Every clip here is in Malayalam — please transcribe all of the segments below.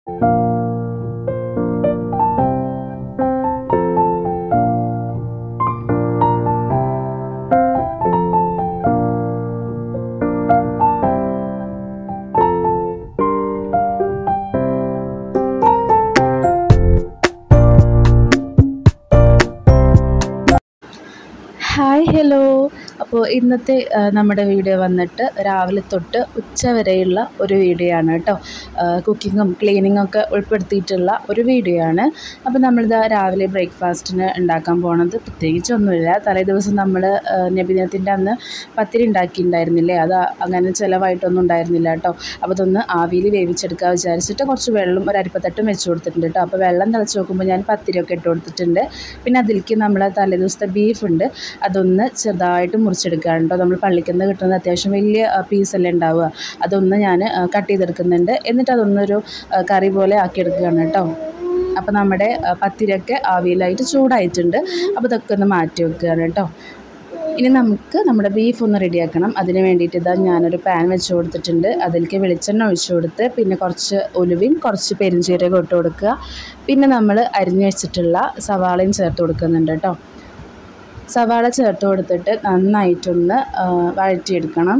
ഹായ് ഹലോ അപ്പോൾ ഇന്നത്തെ ആ, നമ്മുടെ വീഡിയോ വന്നിട്ട് രാവിലെ തൊട്ട് ഉച്ച വരെയുള്ള ഒരു വീഡിയോ ആണ് കേട്ടോ കുക്കിങ്ങും ക്ലീനിങ്ങും ഒക്കെ ഉൾപ്പെടുത്തിയിട്ടുള്ള ഒരു വീഡിയോ ആണ് അപ്പോൾ നമ്മളിത് രാവിലെ ബ്രേക്ക്ഫാസ്റ്റിന് ഉണ്ടാക്കാൻ പോണത് പ്രത്യേകിച്ചൊന്നുമില്ല തലേ ദിവസം നമ്മൾ നബിദിനത്തിൻ്റെ അന്ന് പത്തിരി ഉണ്ടാക്കിയിട്ടുണ്ടായിരുന്നില്ലേ അത് അങ്ങനെ ചിലവായിട്ടൊന്നും ഉണ്ടായിരുന്നില്ല കേട്ടോ അപ്പോൾ അതൊന്ന് ആവിയിൽ വേവിച്ചെടുക്കാൻ വിചാരിച്ചിട്ട് കുറച്ച് വെള്ളം ഒരു അരിപ്പത്തട്ടും വെച്ച് കൊടുത്തിട്ടുണ്ട് കേട്ടോ അപ്പോൾ വെള്ളം തിളച്ച് നോക്കുമ്പോൾ ഞാൻ പത്തിരിയൊക്കെ ഇട്ട് കൊടുത്തിട്ടുണ്ട് പിന്നെ അതിലേക്ക് നമ്മൾ തലേ ദിവസത്തെ ബീഫ് ഉണ്ട് അതൊന്ന് ചെറുതായിട്ട് മുറിച്ചെടുക്കുകയാണ് കേട്ടോ നമ്മൾ പള്ളിക്കൽ നിന്ന് കിട്ടുന്നത് അത്യാവശ്യം വലിയ പീസല്ലേ ഉണ്ടാവുക അതൊന്ന് ഞാൻ കട്ട് ചെയ്തെടുക്കുന്നുണ്ട് എന്നിട്ട് അതൊന്നൊരു ആ, കറി പോലെ ആക്കിയെടുക്കുകയാണ് കേട്ടോ അപ്പോൾ നമ്മുടെ ആ, പത്തിരിയൊക്കെ ആവിയിലായിട്ട് ചൂടായിട്ടുണ്ട് അപ്പോൾ ഇതൊക്കെ ഒന്ന് മാറ്റി വെക്കുകയാണ് കേട്ടോ ഇനി നമുക്ക് നമ്മുടെ ബീഫ് ഒന്ന് റെഡിയാക്കണം അതിന് വേണ്ടിയിട്ട് ഇതാ ഞാനൊരു പാൻ വെച്ച് കൊടുത്തിട്ടുണ്ട് അതിലേക്ക് വെളിച്ചെണ്ണ ഒഴിച്ച് കൊടുത്ത് പിന്നെ കുറച്ച് ഉലുവയും കുറച്ച് പെരിഞ്ചീരകം ഇട്ട് കൊടുക്കുക പിന്നെ നമ്മൾ അരിഞ്ഞു വെച്ചിട്ടുള്ള സവാളയും ചേർത്ത് കൊടുക്കുന്നുണ്ട് കേട്ടോ സവാള ചേർത്ത് കൊടുത്തിട്ട് നന്നായിട്ടൊന്ന് ആ, വഴറ്റിയെടുക്കണം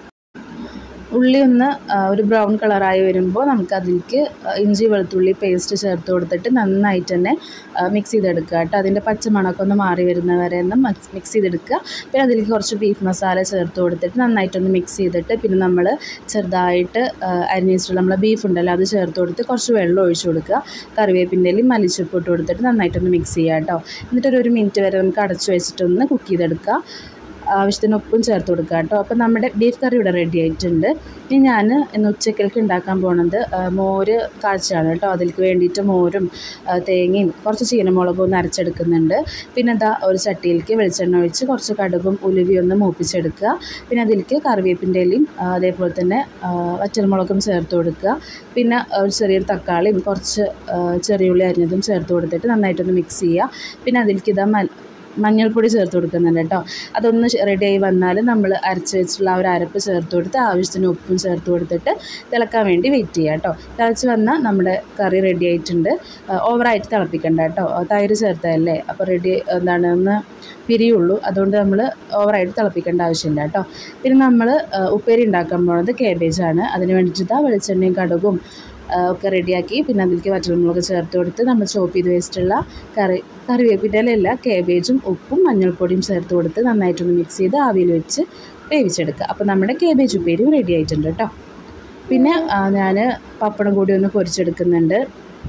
ഉള്ളി ഒന്ന് ആ, ഒരു ബ്രൗൺ കളറായി വരുമ്പോൾ നമുക്ക് അതിലേക്ക് ഇഞ്ചി വെളുത്തുള്ളി പേസ്റ്റ് ചേർത്ത് കൊടുത്തിട്ട് നന്നായിട്ട് തന്നെ മിക്സ് ചെയ്തെടുക്കുക കേട്ടോ അതിൻ്റെ പച്ചമണമൊക്കെ ഒന്ന് മാറി വരുന്ന വരെ ഒന്ന് മിക്സ് ചെയ്തെടുക്കുക പിന്നെ അതിലേക്ക് കുറച്ച് ബീഫ് മസാല ചേർത്ത് കൊടുത്തിട്ട് നന്നായിട്ടൊന്ന് മിക്സ് ചെയ്തിട്ട് പിന്നെ നമ്മൾ ചെറുതായിട്ട് ആ, അരിഞ്ഞ് വെച്ചിട്ടുള്ള നമ്മളെ ബീഫ് ഉണ്ടല്ലോ അത് ചേർത്ത് കൊടുത്ത് കുറച്ച് വെള്ളം ഒഴിച്ച് കൊടുക്കുക കറിവേപ്പിൻ്റെലും മല്ലിച്ചപ്പ് ഇട്ട് കൊടുത്തിട്ട് നന്നായിട്ടൊന്ന് മിക്സ് ചെയ്യുക കേട്ടോ എന്നിട്ടൊരു ഒരു മിനിറ്റ് വരെ നമുക്ക് അടച്ചു വെച്ചിട്ടൊന്ന് കുക്ക് ചെയ്തെടുക്കുക ആവശ്യത്തിന് ഉപ്പും ചേർത്ത് കൊടുക്കുക കേട്ടോ അപ്പോൾ നമ്മുടെ ബീഫ് കറി ഇവിടെ റെഡി ആയിട്ടുണ്ട് ഇനി ഞാൻ ഇന്ന് ഉച്ചക്കലേക്ക് ഉണ്ടാക്കാൻ പോണത് ആ, മോര് കാഴ്ചയാണ് കേട്ടോ അതിലേക്ക് വേണ്ടിയിട്ട് മോരും ആ, തേങ്ങയും കുറച്ച് ചീനമുളകും ഒന്ന് അരച്ചെടുക്കുന്നുണ്ട് പിന്നെ ഇതാ ഒരു ചട്ടിയിലേക്ക് വെളിച്ചെണ്ണ ഒഴിച്ച് കുറച്ച് കടുകും ഉലുവയും ഒന്ന് മൂപ്പിച്ചെടുക്കുക പിന്നെ അതിലേക്ക് കറിവേപ്പിൻ്റെ ഇലയും ആ, അതേപോലെ തന്നെ ആ, വറ്റൽമുളകും ചേർത്ത് കൊടുക്കുക പിന്നെ ഒരു ചെറിയൊരു തക്കാളിയും കുറച്ച് ആ, ചെറിയ ഉള്ളി അരിഞ്ഞതും ചേർത്ത് കൊടുത്തിട്ട് നന്നായിട്ടൊന്ന് മിക്സ് ചെയ്യുക പിന്നെ അതിലേക്ക് ഇതാ മൽ മഞ്ഞൾപ്പൊടി ചേർത്ത് കൊടുക്കുന്നുണ്ട് കേട്ടോ അതൊന്ന് റെഡിയായി വന്നാൽ നമ്മൾ അരച്ച് വെച്ചിട്ടുള്ള ആ ഒരു അരപ്പ് ചേർത്ത് കൊടുത്ത് ആവശ്യത്തിന് ഉപ്പും ചേർത്ത് കൊടുത്തിട്ട് തിളക്കാൻ വേണ്ടി വെയിറ്റ് ചെയ്യുക കേട്ടോ തിളച്ച് വന്നാൽ നമ്മുടെ കറി റെഡി ആയിട്ടുണ്ട് ഓവറായിട്ട് തിളപ്പിക്കണ്ട കേട്ടോ തൈര് ചേർത്തതല്ലേ അപ്പോൾ റെഡി എന്താണ് ഒന്ന് പിരിയുള്ളൂ അതുകൊണ്ട് നമ്മൾ ഓവറായിട്ട് തിളപ്പിക്കേണ്ട ആവശ്യമില്ല കേട്ടോ പിന്നെ നമ്മൾ ഉപ്പേരി ഉണ്ടാക്കാൻ പോകുന്നത് കേബേജാണ് അതിന് വേണ്ടിയിട്ട് ഇതാ വെളിച്ചെണ്ണയും കടുകും ആ, ഒക്കെ റെഡിയാക്കി പിന്നെ അതിലേക്ക് വറ്റൽമുളക് ചേർത്ത് കൊടുത്ത് നമ്മൾ ചോപ്പ് ചെയ്ത് വെച്ചിട്ടുള്ള കറി കറിവേപ്പിൻ്റെ ഇലയല്ല കേബേജും ഉപ്പും മഞ്ഞൾപ്പൊടിയും ചേർത്ത് കൊടുത്ത് നന്നായിട്ടൊന്ന് മിക്സ് ചെയ്ത് ആവിയിൽ വെച്ച് വേവിച്ചെടുക്കുക അപ്പോൾ നമ്മുടെ കേബേജ് ഉപ്പേരിയും റെഡി ആയിട്ടുണ്ട് കേട്ടോ പിന്നെ ഞാൻ പപ്പടം കൂടി ഒന്ന് പൊരിച്ചെടുക്കുന്നുണ്ട്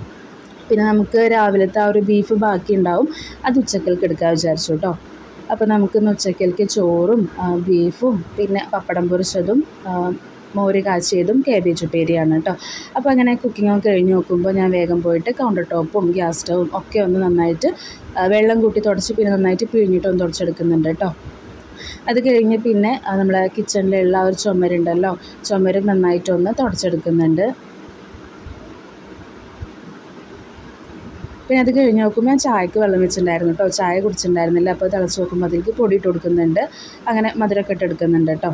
പിന്നെ നമുക്ക് രാവിലത്തെ ആ ഒരു ബീഫ് ബാക്കി ഉണ്ടാവും അത് ഉച്ചക്കൽക്ക് എടുക്കാൻ വിചാരിച്ചു കേട്ടോ അപ്പോൾ നമുക്കിന്ന് ഉച്ചക്കൽക്ക് ചോറും ആ, ബീഫും പിന്നെ പപ്പടം പൊരിച്ചതും ആ, മോര് കാച്ചിയതും കേബേജ് ഉപ്പേരിയാണ് കേട്ടോ അപ്പോൾ അങ്ങനെ കുക്കിംഗ് ഒക്കെ കഴിഞ്ഞ് നോക്കുമ്പോൾ ഞാൻ വേഗം പോയിട്ട് കൗണ്ടർ ടോപ്പും ഗ്യാസ് സ്റ്റവും ഒക്കെ ഒന്ന് നന്നായിട്ട് ആ, വെള്ളം കൂട്ടി തുടച്ച് പിന്നെ നന്നായിട്ട് പിഴിഞ്ഞിട്ട് ഒന്ന് തുടച്ചെടുക്കുന്നുണ്ട് കേട്ടോ അത് കഴിഞ്ഞ് പിന്നെ ആ, നമ്മളെ കിച്ചണിലുള്ള ആ ഒരു ചുമരുണ്ടല്ലോ ചുമരും നന്നായിട്ടൊന്ന് തുടച്ചെടുക്കുന്നുണ്ട് പിന്നെ അത് കഴിഞ്ഞ് നോക്കുമ്പോൾ ഞാൻ ചായക്ക് വെള്ളം വെച്ചിട്ടുണ്ടായിരുന്നു കേട്ടോ ചായ കുടിച്ചിട്ടുണ്ടായിരുന്നില്ല അപ്പോൾ തിളച്ച് നോക്കുമ്പോൾ അതിലേക്ക് പൊടി ഇട്ട് കൊടുക്കുന്നുണ്ട് അങ്ങനെ മധുരമൊക്കെ ഇട്ട് എടുക്കുന്നുണ്ട് കേട്ടോ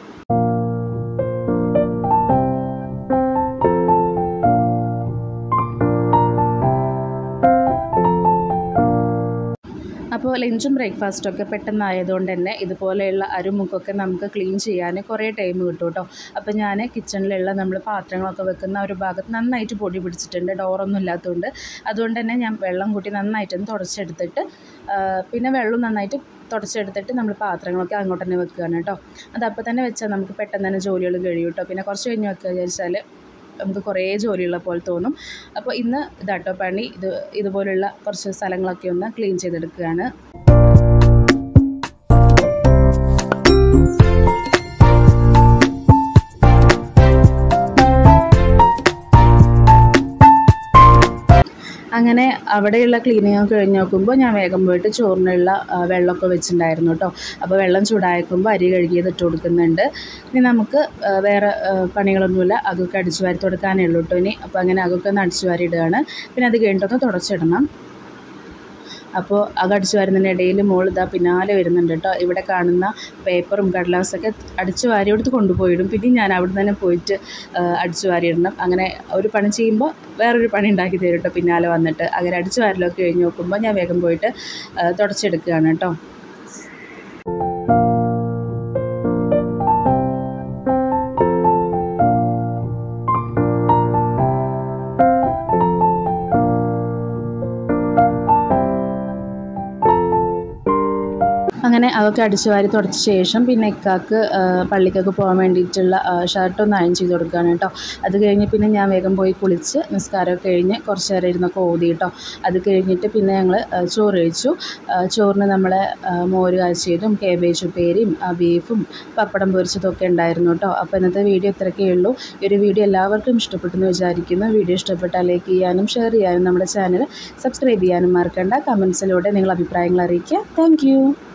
അപ്പോൾ ലഞ്ചും ബ്രേക്ക്ഫാസ്റ്റും ഒക്കെ പെട്ടെന്നായതുകൊണ്ട് തന്നെ ഇതുപോലെയുള്ള അരുമുക്കൊക്കെ നമുക്ക് ക്ലീൻ ചെയ്യാൻ കുറേ ടൈം കിട്ടും കേട്ടോ അപ്പോൾ ഞാൻ കിച്ചണിലുള്ള നമ്മൾ പാത്രങ്ങളൊക്കെ വെക്കുന്ന ആ ഒരു ഭാഗത്ത് നന്നായിട്ട് പൊടി പിടിച്ചിട്ടുണ്ട് ഡോറൊന്നും ഇല്ലാത്തതുകൊണ്ട് അതുകൊണ്ട് തന്നെ ഞാൻ വെള്ളം കൂട്ടി നന്നായിട്ടൊന്ന് തുടച്ചെടുത്തിട്ട് ആ, പിന്നെ വെള്ളം നന്നായിട്ട് തുടച്ചെടുത്തിട്ട് നമ്മൾ പാത്രങ്ങളൊക്കെ അങ്ങോട്ട് തന്നെ വെക്കുകയാണ് കേട്ടോ അത് അപ്പോൾ തന്നെ വെച്ചാൽ നമുക്ക് പെട്ടെന്ന് തന്നെ ജോലികൾ കഴിയും കേട്ടോ പിന്നെ കുറച്ച് കഴിഞ്ഞ് വെക്കുക വിചാരിച്ചാൽ നമുക്ക് കുറേ ജോലിയുള്ള പോലെ തോന്നും അപ്പോൾ ഇന്ന് ഇതാട്ടോ പണി ഇത് ഇതുപോലുള്ള കുറച്ച് സ്ഥലങ്ങളൊക്കെ ഒന്ന് ക്ലീൻ ചെയ്തെടുക്കുകയാണ് അങ്ങനെ അവിടെയുള്ള ക്ലീനിങ് ഒക്കെ കഴിഞ്ഞ് നോക്കുമ്പോൾ ഞാൻ വേഗം പോയിട്ട് ചോറിനുള്ള ആ, വെള്ളമൊക്കെ വെച്ചിട്ടുണ്ടായിരുന്നു കേട്ടോ അപ്പോൾ വെള്ളം ചൂടാക്കുമ്പോൾ അരി കഴുകിയത് ഇട്ട് കൊടുക്കുന്നുണ്ട് ഇനി നമുക്ക് ആ, വേറെ ആ, പണികളൊന്നുമില്ല അതൊക്കെ അടിച്ചു വാരി തുടക്കാനേ ഉള്ളൂ കേട്ടോ ഇനി അപ്പോൾ അങ്ങനെ അതൊക്കെ ഒന്ന് അടിച്ചു വാരി ഇടുകയാണ് പിന്നെ അത് കഴിഞ്ഞിട്ടൊന്ന് തുടച്ചിടണം അപ്പോൾ അത് അടിച്ചു വരുന്നതിൻ്റെ ഇടയിൽ മോൾ ഇതാ പിന്നാലെ വരുന്നുണ്ട് കേട്ടോ ഇവിടെ കാണുന്ന പേപ്പറും കടലാസൊക്കെ അടിച്ചു വാരി എടുത്ത് കൊണ്ടുപോയിടും പിന്നെ ഞാൻ അവിടെ തന്നെ പോയിട്ട് ആ, അടിച്ചു വാരിയിടണം അങ്ങനെ ഒരു പണി ചെയ്യുമ്പോൾ വേറൊരു പണി ഉണ്ടാക്കി തരും കേട്ടോ പിന്നാലെ വന്നിട്ട് അങ്ങനെ അടിച്ചു വാരലൊക്കെ കഴിഞ്ഞ് നോക്കുമ്പോൾ ഞാൻ വേഗം പോയിട്ട് ആ, തുടച്ചെടുക്കുകയാണ് കേട്ടോ അങ്ങനെ അതൊക്കെ അടിച്ചു വാരി തുടച്ച ശേഷം പിന്നെ ഇക്കാക്ക് ആ, പള്ളിക്കൊക്കെ പോകാൻ വേണ്ടിയിട്ടുള്ള ആ, ഷർട്ടൊന്ന് അയൺ ചെയ്ത് കൊടുക്കുകയാണ് കേട്ടോ അത് കഴിഞ്ഞ് പിന്നെ ഞാൻ വേഗം പോയി കുളിച്ച് നിസ്കാരമൊക്കെ കഴിഞ്ഞ് കുറച്ച് നേരം ഇരുന്നൊക്കെ ഓതി കേട്ടോ അത് കഴിഞ്ഞിട്ട് പിന്നെ ഞങ്ങൾ ചോറ് കഴിച്ചു ആ, ചോറിന് നമ്മളെ ആ, മോര് കാച്ചിയതും കേബേജ് ഉപ്പേരിയും ആ, ബീഫും പപ്പടം പൊരിച്ചതൊക്കെ ഉണ്ടായിരുന്നു കേട്ടോ അപ്പോൾ ഇന്നത്തെ വീഡിയോ ഇത്രയൊക്കെ ഉള്ളൂ ഈ ഒരു വീഡിയോ എല്ലാവർക്കും ഇഷ്ടപ്പെട്ടു എന്ന് വിചാരിക്കുന്നു വീഡിയോ ഇഷ്ടപ്പെട്ടാൽ ലൈക്ക് ചെയ്യാനും ഷെയർ ചെയ്യാനും നമ്മുടെ ചാനൽ സബ്സ്ക്രൈബ് ചെയ്യാനും മറക്കണ്ട കമൻസിലൂടെ നിങ്ങൾ അഭിപ്രായങ്ങൾ അറിയിക്കുക താങ്ക്